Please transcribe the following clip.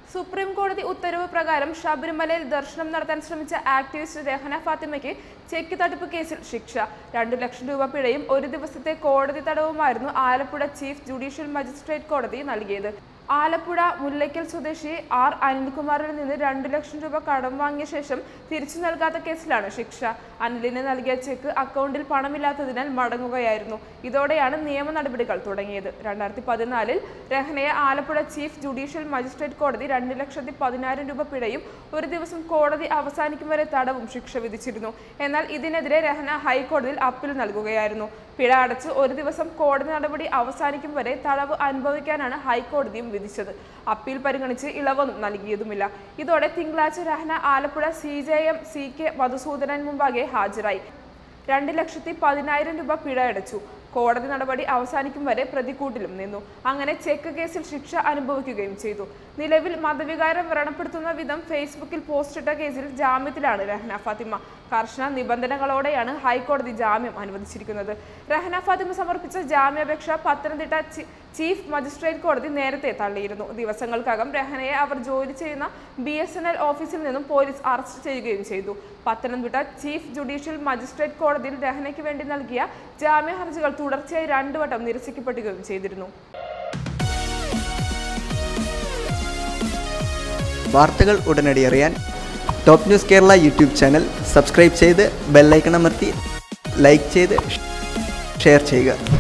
supreme കോടതി ഉത്തരവ് പ്രകാരം ശബരിമലയിൽ ദർശനം നടത്താൻ ശ്രമിച്ച ആക്ടിവിസ്റ്റ് രഹന ഫാത്തിമയ്ക്ക് ചെക്ക് തട്ടിപ്പ് കേസിൽ ശിക്ഷ രണ്ടു ലക്ഷം രൂപ പിഴയും ഒരു ദിവസത്തെ കോടതി തടവുമായിരുന്നു ആലപ്പുഴ ചീഫ് ജുഡീഷ്യൽ മജിസ്ട്രേറ്റ് കോടതി നൽകിയത് ആലപ്പുഴ മുല്ലയ്ക്കൽ സ്വദേശി ആർ അനിൽകുമാറിൽ നിന്ന് രണ്ടു ലക്ഷം രൂപ കടം വാങ്ങിയ ശേഷം തിരിച്ചു നൽകാത്ത കേസിലാണ് ശിക്ഷ അനിലിന് നൽകിയ ചെക്ക് അക്കൗണ്ടിൽ പണമില്ലാത്തതിനാൽ മടങ്ങുകയായിരുന്നു ഇതോടെയാണ് നിയമ നടപടികൾ തുടങ്ങിയത് രണ്ടായിരത്തി പതിനാലിൽ രഹനയെ ആലപ്പുഴ ചീഫ് ജുഡീഷ്യൽ മജിസ്ട്രേറ്റ് കോടതി രണ്ട് ലക്ഷത്തി പതിനായിരം രൂപ പിഴയും ഒരു ദിവസം കോടതി അവസാനിക്കും വരെ തടവും ശിക്ഷ വിധിച്ചിരുന്നു എന്നാൽ ഇതിനെതിരെ രഹന ഹൈക്കോടതിയിൽ അപ്പീൽ നൽകുകയായിരുന്നു പിഴ അടച്ച് ഒരു ദിവസം കോടതി നടപടി അവസാനിക്കും വരെ തടവ് അനുഭവിക്കാനാണ് ഹൈക്കോടതിയും വിധിച്ചത് അപ്പീൽ പരിഗണിച്ച് ഇളവൊന്നും നൽകിയതുമില്ല ഇതോടെ തിങ്കളാഴ്ച Rahana Alappuzha C J M C K Madhusoodanan മുമ്പാകെ ഹാജരായി രണ്ട് ലക്ഷത്തി പതിനായിരം രൂപ പിഴ അടച്ചു കോടതി നടപടി അവസാനിക്കും വരെ പ്രതിക്കൂട്ടിലും നിന്നു അങ്ങനെ ചെക്ക് കേസിൽ ശിക്ഷ അനുഭവിക്കുകയും ചെയ്തു നിലവിൽ മതവികാരം വ്രണപ്പെടുത്തുന്ന വിധം ഫേസ്ബുക്കിൽ പോസ്റ്റിട്ട കേസിൽ ജാമ്യത്തിലാണ് രഹ്ന ഫാത്തിമ കർശന നിബന്ധനകളോടെയാണ് ഹൈക്കോടതി ജാമ്യം അനുവദിച്ചിരിക്കുന്നത് രഹ്ന ഫാത്തിമ സമർപ്പിച്ച ജാമ്യാപേക്ഷ പത്തനംതിട്ട ചി- ചീഫ് മജിസ്ട്രേറ്റ് കോടതി നേരത്തെ തള്ളിയിരുന്നു ദിവസങ്ങൾക്കകം രഹനയെ അവർ ജോലി ചെയ്യുന്ന ബി എസ് എൻ എൽ ഓഫീസിൽ നിന്നും പോലീസ് അറസ്റ്റ് ചെയ്യുകയും ചെയ്തു പത്തനംതിട്ട ചീഫ് ജുഡീഷ്യൽ മജിസ്ട്രേറ്റ് കോടതിയിൽ രഹനയ്ക്ക് വേണ്ടി നൽകിയ ജാമ്യ ഹർജികൾ തുടർച്ചയായി രണ്ടു വട്ടം നിരസിക്കപ്പെടുകയും ചെയ്തിരുന്നു വാർത്തകൾ ഉടനടി അറിയാൻ top news Kerala YouTube channel subscribe ചെയ്ത് ബെല്ലൈക്കൺ അമർത്തി ലൈക്ക് ചെയ്ത് ഷെയർ ചെയ്യുക